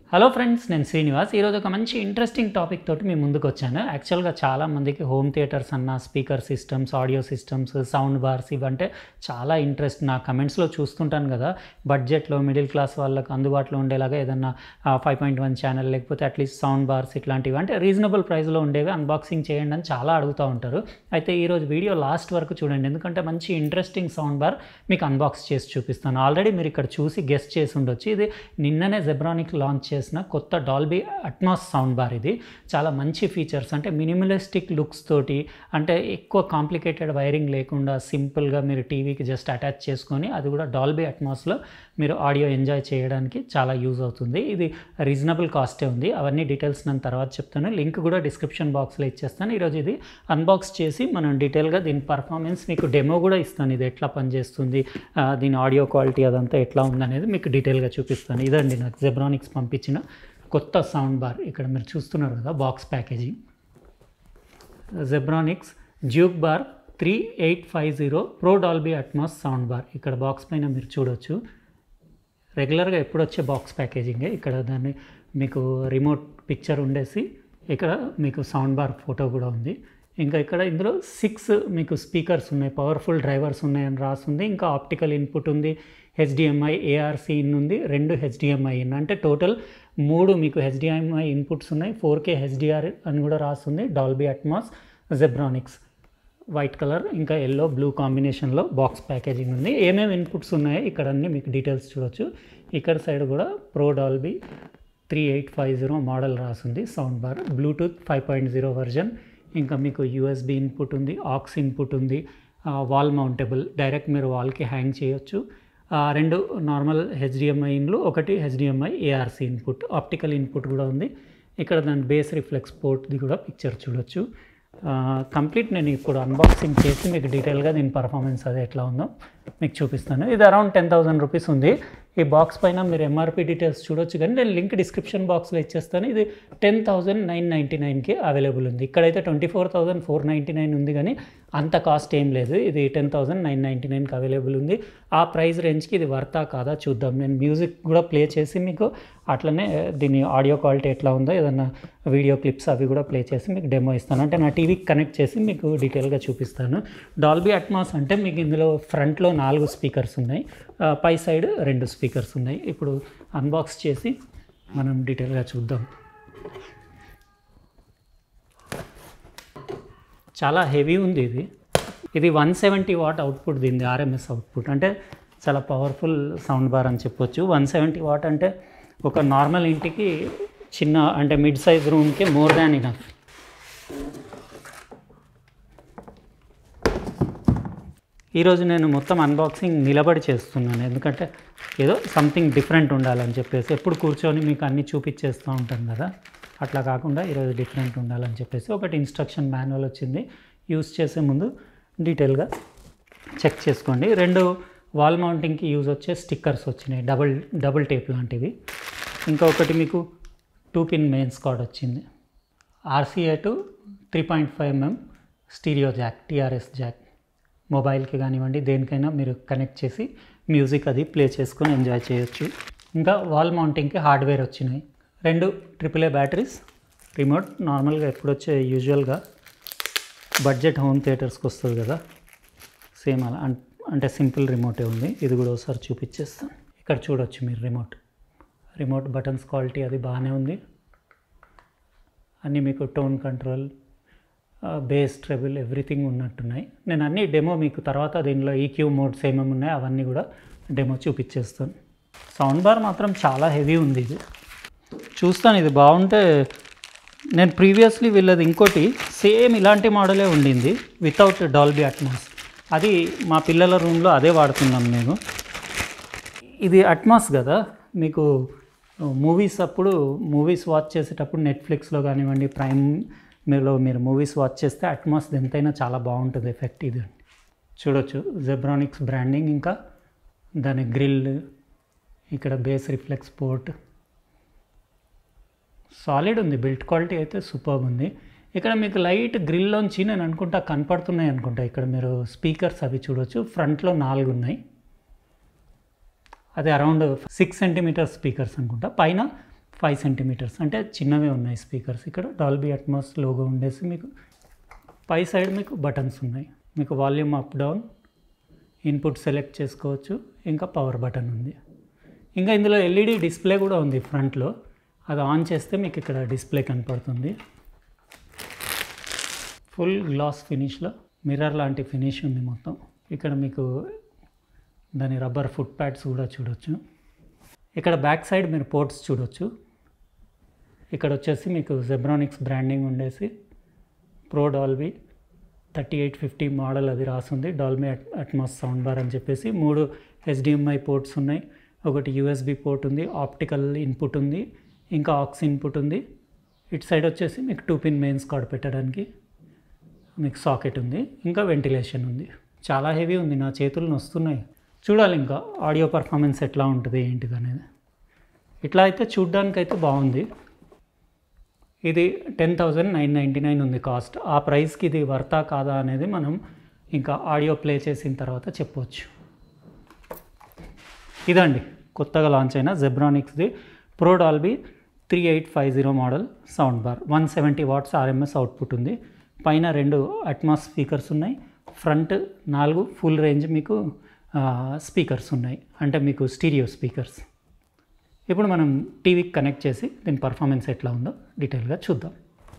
hello friends నేను శ్రీనివాస్ ఈరోజు ఒక మంచి ఇంట్రెస్టింగ్ టాపిక్ తోటి మీ ముందుకు వచ్చాను యాక్చువల్గా చాలా మందికి హోమ్ థియేటర్స్ అన్న speaker systems audio systems sound bars ఇవంటే చాలా ఇంట్రెస్ట్ నా కమెంట్స్లో చూస్తుంటాను కదా బడ్జెట్లో మిడిల్ క్లాస్ వాళ్ళకి అందుబాటులో ఉండేలాగా ఏదన్నా ఫైవ్ పాయింట్ వన్ ఛానల్ లేకపోతే అట్లీస్ట్ సౌండ్ బార్స్ ఇట్లాంటివి అంటే రీజనబుల్ ప్రైస్లో ఉండేవి అన్బాక్సింగ్ చేయండి అని చాలా అడుగుతూ ఉంటారు అయితే ఈరోజు వీడియో లాస్ట్ వరకు చూడండి ఎందుకంటే మంచి ఇంట్రెస్టింగ్ సౌండ్ బార్ మీకు అన్బాక్స్ చేసి చూపిస్తాను ఆల్రెడీ మీరు ఇక్కడ చూసి గెస్ట్ చేసి ఉండొచ్చు ఇది నిన్ననే జెబ్రానిక్ లాంచ్ చేసిన కొత్త డాల్బీ అట్మాస్ సౌండ్ బార్ ఇది చాలా మంచి ఫీచర్స్ అంటే మినిమలిస్టిక్ లుక్స్ తోటి అంటే ఎక్కువ కాంప్లికేటెడ్ వైరింగ్ లేకుండా సింపుల్గా మీరు టీవీకి జస్ట్ అటాచ్ చేసుకొని అది కూడా డాల్బీ అట్మాస్లో మీరు ఆడియో ఎంజాయ్ చేయడానికి చాలా యూజ్ అవుతుంది ఇది రీజనబుల్ కాస్టే ఉంది అవన్నీ డీటెయిల్స్ నేను తర్వాత చెప్తాను లింక్ కూడా డిస్క్రిప్షన్ బాక్స్లో ఇచ్చేస్తాను ఈరోజు ఇది అన్బాక్స్ చేసి మనం డీటెయిల్గా దీని పర్ఫార్మెన్స్ మీకు డెమో కూడా ఇస్తాను ఇది ఎట్లా పనిచేస్తుంది ఆ, దీని ఆడియో క్వాలిటీ అదంతా ఎట్లా ఉందనేది మీకు డీటెయిల్గా చూపిస్తాను ఇదండి నాకు జెబ్రానిక్స్ పంపించిన కొత్త సౌండ్ బార్ ఇక్కడ మీరు చూస్తున్నారు కదా box packaging Zebronics Juke bar three eight five zero pro Dolby Atmos sound bar ఇక్కడ బాక్స్ పైన మీరు చూడొచ్చు రెగ్యులర్గా ఎప్పుడు వచ్చే బాక్స్ ప్యాకేజింగే ఇక్కడ దాన్ని మీకు రిమోట్ పిక్చర్ ఉండేసి ఇక్కడ మీకు సౌండ్ బార్ ఫోటో కూడా ఉంది ఇంకా ఇక్కడ ఇందులో సిక్స్ మీకు స్పీకర్స్ ఉన్నాయి పవర్ఫుల్ డ్రైవర్స్ ఉన్నాయని రాస్తుంది ఇంకా ఆప్టికల్ ఇన్పుట్ ఉంది హెచ్డిఎంఐ ఏఆర్సి ఇన్ ఉంది రెండు హెచ్డిఎంఐ ఇన్ అంటే టోటల్ మూడు మీకు హెచ్డిఎంఐ ఇన్పుట్స్ ఉన్నాయి ఫోర్ కే హెచ్డిఆర్ అని కూడా రాస్తుంది Dolby Atmos Zebronics white colour ఇంకా ఎల్లో బ్లూ కాంబినేషన్లో బాక్స్ ప్యాకేజింగ్ ఉంది ఏమేమి ఇన్పుట్స్ ఉన్నాయో ఇక్కడ అన్ని మీకు డీటెయిల్స్ చూడొచ్చు ఇక్కడ సైడ్ కూడా pro Dolby three eight five zero model రాసింది sound bar Bluetooth five point zero version ఇంకా మీకు యూఎస్బి ఇన్పుట్ ఉంది ఆక్స్ ఇన్పుట్ ఉంది వాల్ మౌంటబుల్ డైరెక్ట్ మీరు వాల్కి హ్యాంగ్ చేయొచ్చు ఆ, రెండు నార్మల్ హెచ్డిఎంఐ ఇన్లు ఒకటి HDMI ARC input optical input కూడా ఉంది ఇక్కడ దాని బేస్ రిఫ్లెక్స్ పోర్ట్ది కూడా పిక్చర్ చూడొచ్చు కంప్లీట్ నేను ఇప్పుడు అన్బాక్సింగ్ చేసి మీకు డీటెయిల్గా దీని పర్ఫార్మెన్స్ అది ఎట్లా ఉందో మీకు చూపిస్తాను ఇది అరౌండ్ టెన్ థౌసండ్ రూపీస్ ఉంది ఈ బాక్స్ పైన మీరు ఎంఆర్పి డీటెయిల్స్ చూడొచ్చు కానీ నేను లింక్ డిస్క్రిప్షన్ బాక్స్లో ఇచ్చేస్తాను ఇది టెన్ థౌసండ్ నైన్ నైంటీ నైన్కి అవైలబుల్ ఉంది ఇక్కడైతే twenty four thousand four ninety nine ఉంది కానీ అంత కాస్ట్ ఏం లేదు ఇది టెన్ థౌసండ్ నైన్ నైంటీ నైన్కి అవైలబుల్ ఉంది ఆ ప్రైస్ రేంజ్కి ఇది వర్తా కాదా చూద్దాం నేను మ్యూజిక్ కూడా ప్లే చేసి మీకు అట్లనే దీని ఆడియో క్వాలిటీ ఎట్లా ఉందో ఏదన్నా వీడియో క్లిప్స్ అవి కూడా ప్లే చేసి మీకు డెమో ఇస్తాను అంటే నా టీవీకి కనెక్ట్ చేసి మీకు డీటెయిల్గా చూపిస్తాను డాల్బీ అట్మాస్ అంటే మీకు ఇందులో ఫ్రంట్లో నాలుగు స్పీకర్స్ ఉన్నాయి ఆ, పై సైడ్ రెండు స్పీకర్స్ ఉన్నాయి ఇప్పుడు అన్బాక్స్ చేసి మనం డీటెయిల్గా చూద్దాం చాలా హెవీ ఉంది ఇది ఇది వన్ సెవెంటీ వాట్ అవుట్పుట్ దీనిది ఆర్ఎంఎస్ అవుట్పుట్ అంటే చాలా పవర్ఫుల్ సౌండ్ బార్ అని చెప్పొచ్చు వన్ సెవెంటీ వాట్ అంటే ఒక నార్మల్ ఇంటికి చిన్న అంటే మిడ్ సైజ్ రూమ్కి మోర్ దాన్ ఇనఫ్ ఈరోజు నేను మొత్తం అన్బాక్సింగ్ నిలబడి చేస్తున్నాను ఎందుకంటే ఏదో సంథింగ్ డిఫరెంట్ ఉండాలని చెప్పేసి ఎప్పుడు కూర్చొని మీకు అన్నీ చూపించేస్తూ ఉంటాను కదా అట్లా కాకుండా ఈరోజు డిఫరెంట్ ఉండాలని చెప్పేసి ఒకటి ఇన్స్ట్రక్షన్ మాన్యువల్ వచ్చింది యూస్ చేసే ముందు డీటెయిల్గా చెక్ చేసుకోండి రెండు వాల్ మౌంటింగ్కి యూజ్ వచ్చే స్టిక్కర్స్ వచ్చినాయి డబుల్ డబుల్ టేప్ లాంటివి ఇంకా ఒకటి మీకు టూ పిన్ మెయిన్స్ కార్డ్ వచ్చింది RCA to three point five mm stereo jack TRS jack మొబైల్కి కానివ్వండి దేనికైనా మీరు కనెక్ట్ చేసి మ్యూజిక్ అది ప్లే చేసుకొని ఎంజాయ్ చేయొచ్చు ఇంకా వాల్ మౌంటింగ్కి హార్డ్వేర్ వచ్చినాయి రెండు ట్రిపుల్ ఏ బ్యాటరీస్ రిమోట్ నార్మల్గా ఎప్పుడు వచ్చే యూజువల్గా బడ్జెట్ హోమ్ థియేటర్స్కి వస్తుంది కదా సేమ్ అలా అన్- అంటే సింపుల్ రిమోటే ఉంది ఇది కూడా ఒకసారి చూపించేస్తాను ఇక్కడ చూడొచ్చు మీరు రిమోట్ రిమోట్ బటన్స్ క్వాలిటీ అది బాగానే ఉంది అన్నీ మీకు tone control bass treble everything ఉన్నట్టున్నాయి నేను అన్ని డెమో మీకు తర్వాత దీనిలో ఈక్యూ మోడ్స్ ఏమేమి ఉన్నాయో అవన్నీ కూడా డెమో చూపించేస్తాను సౌండ్ బార్ మాత్రం చాలా హెవీ ఉంది ఇది చూస్తాను ఇది బాగుంటే నేను ప్రీవియస్లీ వీళ్ళది ఇంకోటి సేమ్ ఇలాంటి మోడలే ఉండింది వితౌట్ డాల్బీ అట్మాస్ అది మా పిల్లల రూమ్లో అదే వాడుతున్నాం నేను ఇది అట్మాస్ కదా మీకు మూవీస్ అప్పుడు మూవీస్ వాచ్ చేసేటప్పుడు నెట్ఫ్లిక్స్లో కానివ్వండి ప్రైమ్ మీలో మీరు మూవీస్ వాచ్ చేస్తే అట్మాస్ ఎంతైనా చాలా బాగుంటుంది ఎఫెక్ట్ ఇది చూడొచ్చు జెబ్రానిక్స్ బ్రాండింగ్ ఇంకా దాని గ్రిల్ ఇక్కడ బేస్ రిఫ్లెక్స్ పోర్ట్ సాలిడ్ ఉంది బిల్ట్ క్వాలిటీ అయితే సూపర్ ఉంది ఇక్కడ మీకు లైట్ గ్రిల్లోంచి నేను అనుకుంటా కనపడుతున్నాయి అనుకుంటా ఇక్కడ మీరు స్పీకర్స్ అవి చూడొచ్చు ఫ్రంట్లో నాలుగు ఉన్నాయి అది అరౌండ్ సిక్స్ సెంటీమీటర్ స్పీకర్స్ అనుకుంటా పైన ఫైవ్ సెంటీమీటర్స్ అంటే చిన్నవే ఉన్నాయి స్పీకర్స్ ఇక్కడ డాల్బీ అట్మాస్ లోగో ఉండేసి మీకు పై సైడ్ మీకు బటన్స్ ఉన్నాయి మీకు volume up down input select చేసుకోవచ్చు ఇంకా పవర్ బటన్ ఉంది ఇంకా ఇందులో ఎల్ఈడి డిస్ప్లే కూడా ఉంది ఫ్రంట్లో అది ఆన్ చేస్తే మీకు ఇక్కడ డిస్ప్లే కనపడుతుంది ఫుల్ గ్లాస్ ఫినిష్లో మిర్రర్ లాంటి ఫినిష్ ఉంది మొత్తం ఇక్కడ మీకు దాని రబ్బర్ ఫుట్ ప్యాడ్స్ కూడా చూడొచ్చు ఇక్కడ బ్యాక్ సైడ్ మీరు పోర్ట్స్ చూడొచ్చు ఇక్కడ వచ్చేసి మీకు జెబ్రానిక్స్ బ్రాండింగ్ ఉండేసి pro Dolby thirty eight fifty model అది రాసింది Dolby at Atmos sound bar అని చెప్పేసి మూడు హెచ్డిఎంఐ పోర్ట్స్ ఉన్నాయి ఒకటి యూఎస్బి పోర్ట్ ఉంది ఆప్టికల్ ఇన్పుట్ ఉంది ఇంకా ఆక్స్ ఇన్పుట్ ఉంది ఇటు సైడ్ వచ్చేసి మీకు టూ పిన్ మెయిన్స్ కార్డ్ పెట్టడానికి మీకు సాకెట్ ఉంది ఇంకా వెంటిలేషన్ ఉంది చాలా హెవీ ఉంది నా చేతులు నొస్తున్నాయి చూడాలి ఇంకా ఆడియో పర్ఫార్మెన్స్ ఎట్లా ఉంటుంది ఏంటిది అనేది ఇట్లా అయితే చూడ్డానికి అయితే బాగుంది ఇది ten thousand nine ninety nine ఉంది కాస్ట్ ఆ ప్రైస్కి ఇది వర్తా కాదా అనేది మనం ఇంకా ఆడియో ప్లే చేసిన తర్వాత చెప్పవచ్చు ఇదండి కొత్తగా లాంచ్ అయిన జెబ్రానిక్స్ది pro Dolby three eight five zero model sound bar one seventy watts RMS output ఉంది పైన రెండు అట్మాస్ స్పీకర్స్ ఉన్నాయి ఫ్రంట్ నాలుగు ఫుల్ రేంజ్ మీకు స్పీకర్స్ ఉన్నాయి అంటే మీకు స్టీరియో స్పీకర్స్ ఇప్పుడు మనం టీవీకి కనెక్ట్ చేసి దీని పర్ఫార్మెన్స్ ఎట్లా ఉందో డీటెయిల్గా చూద్దాం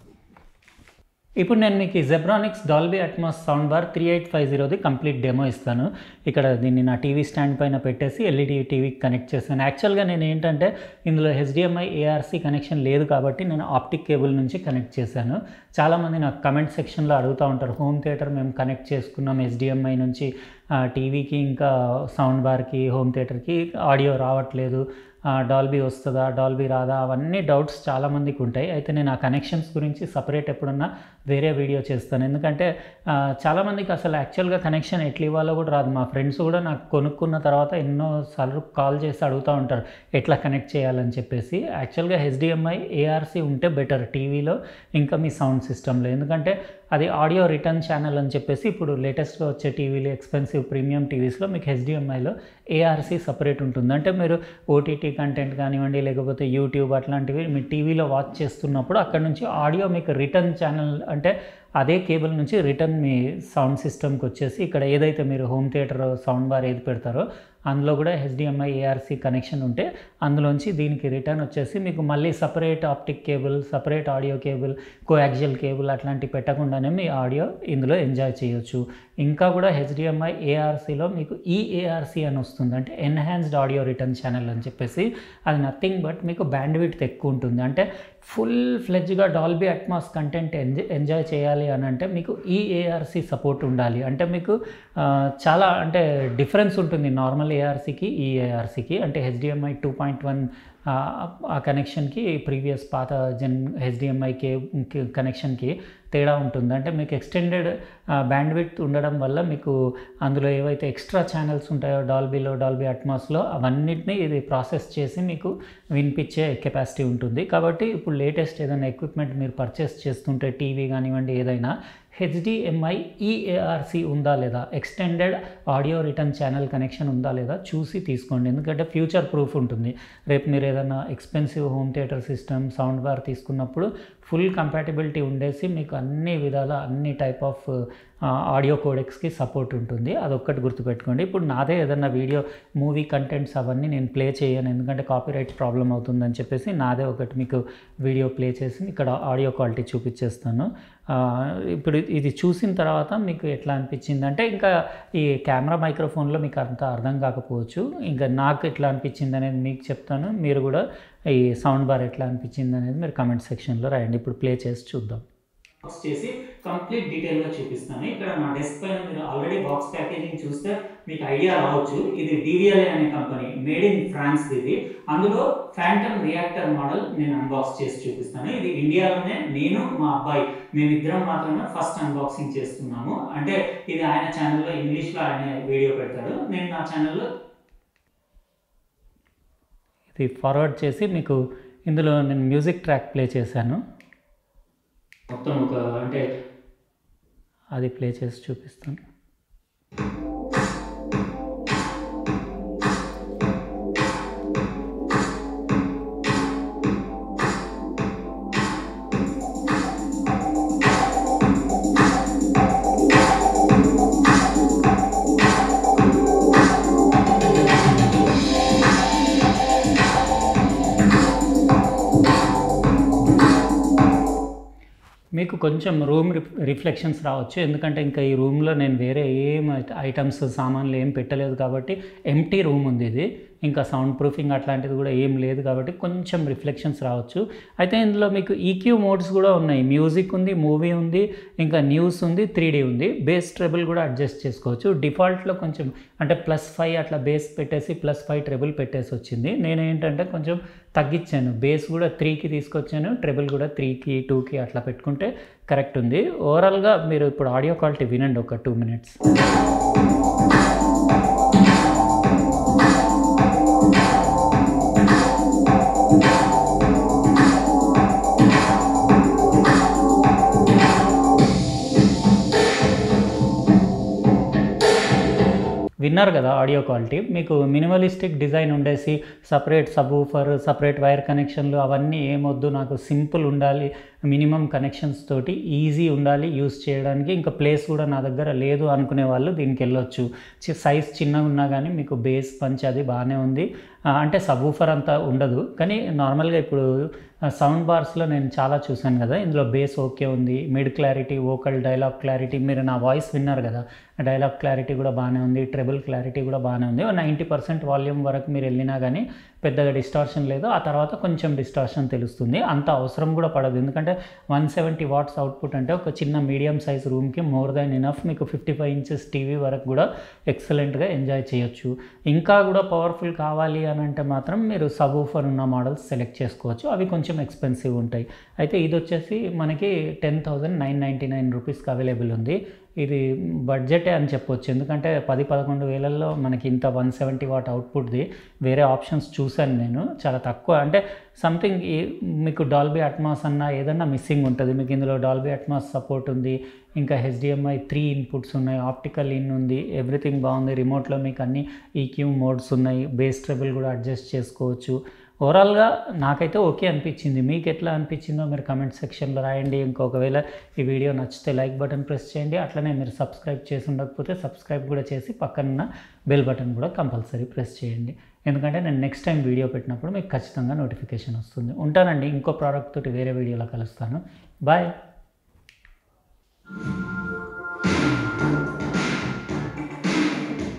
ఇప్పుడు నేను మీకు ఈ Zebronics Dolby Atmos sound bar three eight five జీరోది కంప్లీట్ డెమో ఇస్తాను ఇక్కడ దీన్ని నా టీవీ స్టాండ్ పైన పెట్టేసి ఎల్ఈడి టీవీకి కనెక్ట్ చేశాను యాక్చువల్గా నేను ఏంటంటే ఇందులో హెచ్డిఎంఐ ఏఆర్సీ కనెక్షన్ లేదు కాబట్టి నేను ఆప్టిక్ కేబుల్ నుంచి కనెక్ట్ చేశాను చాలామంది నాకు కమెంట్ సెక్షన్లో అడుగుతూ ఉంటారు హోమ్ థియేటర్ మేము కనెక్ట్ చేసుకున్నాం హెచ్డిఎంఐ నుంచి టీవీకి ఇంకా సౌండ్ బార్కి హోమ్ థియేటర్కి ఆడియో రావట్లేదు డాల్బీ వస్తుందా డాల్బీ రాదా అవన్నీ డౌట్స్ చాలామందికి ఉంటాయి అయితే నేను ఆ కనెక్షన్స్ గురించి సపరేట్ ఎప్పుడన్నా వేరే వీడియో చేస్తాను ఎందుకంటే చాలామందికి అసలు యాక్చువల్గా కనెక్షన్ ఎట్లా ఇవ్వాలో కూడా రాదు మా ఫ్రెండ్స్ కూడా నాకు కొనుక్కున్న తర్వాత ఎన్నోసార్లు కాల్ చేసి అడుగుతూ ఉంటారు ఎట్లా కనెక్ట్ చేయాలని చెప్పేసి యాక్చువల్గా హెచ్డిఎంఐ ఏఆర్సీ ఉంటే బెటర్ టీవీలో ఇంకా మీ సౌండ్ సిస్టంలో ఎందుకంటే అది ఆడియో రిటర్న్ ఛానల్ అని చెప్పేసి ఇప్పుడు లేటెస్ట్గా వచ్చే టీవీలు ఎక్స్పెన్సివ్ ప్రీమియం టీవీస్లో మీకు హెచ్డిఎంఐలో ఏఆర్సీ సపరేట్ ఉంటుంది అంటే మీరు ఓటీటీ కంటెంట్ కానివ్వండి లేకపోతే యూట్యూబ్ అట్లాంటివి మీ టీవీలో వాచ్ చేస్తున్నప్పుడు అక్కడ నుంచి ఆడియో మీకు రిటర్న్ ఛానల్ అంటే అదే కేబుల్ నుంచి రిటర్న్ మీ సౌండ్ సిస్టమ్కి వచ్చేసి ఇక్కడ ఏదైతే మీరు హోమ్ థియేటర్ సౌండ్ బార్ ఏది పెడతారో అందులో కూడా హెచ్డిఎంఐ ఏఆర్సీ కనెక్షన్ ఉంటే అందులోంచి దీనికి రిటర్న్ వచ్చేసి మీకు మళ్ళీ separate optic cable separate audio cable coaxial cable అట్లాంటివి పెట్టకుండానే మీ ఆడియో ఇందులో ఎంజాయ్ చేయొచ్చు ఇంకా కూడా హెచ్డిఎంఐ ఏఆర్సీలో మీకు ఈఏఆర్సీ అని వస్తుంది అంటే ఎన్హాన్స్డ్ ఆడియో రిటర్న్ ఛానల్ అని చెప్పేసి అది నథింగ్ బట్ మీకు బ్యాండ్ విడ్త్ ఎక్కువ ఉంటుంది అంటే ఫుల్ ఫ్లెడ్జ్గా Dolby Atmos content enjoy enjoy చేయాలి అని అంటే మీకు ఈఏఆర్సీ సపోర్ట్ ఉండాలి అంటే మీకు చాలా అంటే డిఫరెన్స్ ఉంటుంది నార్మల్ ఏఆర్సీకి ఈఏఆర్సీకి అంటే హెచ్డిఎంఐ టూ పాయింట్ వన్ ఆ కనెక్షన్కి ప్రీవియస్ పాత జన్ హెచ్డిఎంఐ కే కనెక్షన్కి తేడా ఉంటుంది అంటే మీకు ఎక్స్టెండెడ్ బ్యాండ్ విడ్త్ ఉండడం వల్ల మీకు అందులో ఏవైతే ఎక్స్ట్రా ఛానల్స్ ఉంటాయో డాల్బీలో డాల్బీ అట్మాస్లో అవన్నిటిని ఇది ప్రాసెస్ చేసి మీకు వినిపించే కెపాసిటీ ఉంటుంది కాబట్టి ఇప్పుడు లేటెస్ట్ ఏదైనా ఎక్విప్మెంట్ మీరు పర్చేస్ చేస్తుంటే టీవీ కానివ్వండి ఏదైనా హెచ్డిఎంఐ ఈఏఆర్సి ఉందా లేదా extended audio return channel connection ఉందా లేదా చూసి తీసుకోండి ఎందుకంటే ఫ్యూచర్ ప్రూఫ్ ఉంటుంది రేపు మీరు ఏదైనా expensive home theatre system sound bar తీసుకున్నప్పుడు ఫుల్ కంపాటబిలిటీ ఉండేసి మీకు అన్ని విధాల అన్ని టైప్ ఆఫ్ ఆడియో కోడెక్స్కి సపోర్ట్ ఉంటుంది అదొక్కటి గుర్తుపెట్టుకోండి ఇప్పుడు నాదే ఏదన్నా వీడియో మూవీ కంటెంట్స్ అవన్నీ నేను ప్లే చేయను ఎందుకంటే కాపీరైట్ ప్రాబ్లం అవుతుందని చెప్పేసి నాదే ఒకటి మీకు వీడియో ప్లే చేసి ఇక్కడ ఆడియో క్వాలిటీ చూపించేస్తాను ఇప్పుడు ఇది చూసిన తర్వాత మీకు ఎట్లా అనిపించింది అంటే ఇంకా ఈ కెమెరా మైక్రోఫోన్లో మీకు అంత అర్థం కాకపోవచ్చు ఇంకా నాకు ఎట్లా అనిపించింది అనేది మీకు చెప్తాను మీరు కూడా ఈ సౌండ్ బార్ ఎట్లా అనిపించింది అనేది మీరు కమెంట్ సెక్షన్లో రాయండి ఇప్పుడు ప్లే చేసి చూద్దాం బాక్స్ చేసి కంప్లీట్ డీటెయిల్గా చూపిస్తాను ఇక్కడ నా డెస్క్ పైన మీరు ఆల్రెడీ బాక్స్ ప్యాకేజింగ్ చూస్తే మీకు ఐడియా రావచ్చు ఇది డివిఎల్ఏ అనే కంపెనీ మేడ్ ఇన్ ఫ్రాన్స్ ఇది అందులో ఫ్యాంటమ్ రియాక్టర్ మోడల్ నేను అన్బాక్స్ చేసి చూపిస్తాను ఇది ఇండియాలోనే నేను మా అబ్బాయి మేమిద్దరం మాత్రమే ఫస్ట్ అన్బాక్సింగ్ చేస్తున్నాము అంటే ఇది ఆయన ఛానల్లో ఇంగ్లీష్లో ఆయన వీడియో పెడతాడు నేను నా ఛానల్లో ఇది ఫార్వర్డ్ చేసి మీకు ఇందులో నేను మ్యూజిక్ ట్రాక్ ప్లే చేశాను మొత్తం ఒక అంటే అది ప్లే చేసి చూపిస్తాను మీకు కొంచెం రూమ్ రిఫ్లెక్షన్స్ రావచ్చు ఎందుకంటే ఇంకా ఈ రూమ్లో నేను వేరే ఏం ఐటమ్స్ సామాన్లు ఏం పెట్టలేదు కాబట్టి ఎంటీ రూమ్ ఉంది ఇది ఇంకా సౌండ్ ప్రూఫింగ్ అట్లాంటిది కూడా ఏం లేదు కాబట్టి కొంచెం రిఫ్లెక్షన్స్ రావచ్చు అయితే ఇందులో మీకు ఈక్యూ మోడ్స్ కూడా ఉన్నాయి మ్యూజిక్ ఉంది మూవీ ఉంది ఇంకా న్యూస్ ఉంది త్రీ ఉంది బేస్ ట్రెబుల్ కూడా అడ్జస్ట్ చేసుకోవచ్చు డిఫాల్ట్లో కొంచెం అంటే ప్లస్ ఫైవ్ అట్లా బేస్ పెట్టేసి ప్లస్ ఫైవ్ ట్రెబుల్ పెట్టేసి వచ్చింది నేను ఏంటంటే కొంచెం తగ్గించాను బేస్ కూడా త్రీకి తీసుకొచ్చాను ట్రెబుల్ కూడా త్రీకి టూకి అట్లా పెట్టుకుంటే కరెక్ట్ ఉంది ఓవరాల్గా మీరు ఇప్పుడు ఆడియో క్వాలిటీ వినండి ఒక టూ మినిట్స్ విన్నారు కదా ఆడియో క్వాలిటీ మీకు మినిమలిస్టిక్ డిజైన్ ఉండేసి సపరేట్ సబూఫర్ సపరేట్ వైర్ కనెక్షన్లు అవన్నీ ఏమొద్దు నాకు సింపుల్ ఉండాలి మినిమం కనెక్షన్స్ తోటి ఈజీ ఉండాలి యూస్ చేయడానికి ఇంకా ప్లేస్ కూడా నా దగ్గర లేదు అనుకునే వాళ్ళు దీనికి వెళ్ళొచ్చు సైజ్ చిన్నగా ఉన్నా కానీ మీకు బేస్ పంచ్ అది బాగానే ఉంది ఆ, అంటే సబూఫర్ అంతా ఉండదు కానీ నార్మల్గా ఇప్పుడు సౌండ్ బార్స్లో నేను చాలా చూశాను కదా ఇందులో బేస్ ఓకే ఉంది mid clarity vocal dialogue clarity మీరు నా వాయిస్ విన్నారు కదా డైలాగ్ క్లారిటీ కూడా బాగానే ఉంది ట్రెబుల్ క్లారిటీ కూడా బాగానే ఉంది నైంటీ పర్సెంట్ వాల్యూమ్ వరకు మీరు వెళ్ళినా కానీ పెద్దగా డిస్టార్షన్ లేదు ఆ తర్వాత కొంచెం డిస్టార్షన్ తెలుస్తుంది అంత అవసరం కూడా పడదు ఎందుకంటే వన్ సెవెంటీ వాట్స్ అవుట్పుట్ అంటే ఒక చిన్న మీడియం సైజ్ రూమ్కి మోర్ దాన్ ఇనఫ్ మీకు ఫిఫ్టీ ఫైవ్ ఇంచెస్ టీవీ వరకు కూడా ఎక్సలెంట్గా ఎంజాయ్ చేయొచ్చు ఇంకా కూడా పవర్ఫుల్ కావాలి అని అంటే మాత్రం మీరు సబూఫర్ ఉన్న మోడల్స్ సెలెక్ట్ చేసుకోవచ్చు అవి కొంచెం ఎక్స్పెన్సివ్ ఉంటాయి అయితే ఇది వచ్చేసి మనకి ten thousand nine ninety nine రూపీస్కి అవైలబుల్ ఉంది ఇది బడ్జెటే అని చెప్పొచ్చు ఎందుకంటే పది పదకొండు వేలల్లో మనకి ఇంత వన్ సెవెంటీ వాట్ అవుట్పుట్ది వేరే ఆప్షన్స్ చూశాను నేను చాలా తక్కువ అంటే సంథింగ్ మీకు డాల్బీ అట్మాస్ అన్న ఏదన్నా మిస్సింగ్ ఉంటుంది మీకు ఇందులో డాల్బీ అట్మాస్ సపోర్ట్ ఉంది ఇంకా హెచ్డిఎంఐ త్రీ ఇన్పుట్స్ ఉన్నాయి ఆప్టికల్ ఇన్ ఉంది ఎవ్రీథింగ్ బాగుంది రిమోట్లో మీకు అన్ని ఈక్యూ మోడ్స్ ఉన్నాయి బేస్ ట్రెబుల్ కూడా అడ్జస్ట్ చేసుకోవచ్చు ఓవరాల్గా నాకైతే ఓకే అనిపించింది మీకు ఎట్లా అనిపించిందో మీరు కమెంట్ సెక్షన్లో రాయండి ఇంకొకవేళ ఈ వీడియో నచ్చితే లైక్ బటన్ ప్రెస్ చేయండి అట్లనే మీరు సబ్స్క్రైబ్ చేసి ఉండకపోతే సబ్స్క్రైబ్ కూడా చేసి పక్కన బెల్ బటన్ కూడా కంపల్సరీ ప్రెస్ చేయండి ఎందుకంటే నేను నెక్స్ట్ టైం వీడియో పెట్టినప్పుడు మీకు ఖచ్చితంగా నోటిఫికేషన్ వస్తుంది ఉంటానండి ఇంకో ప్రోడక్ట్ తోటి వేరే వీడియోలో కలుస్తాను బాయ్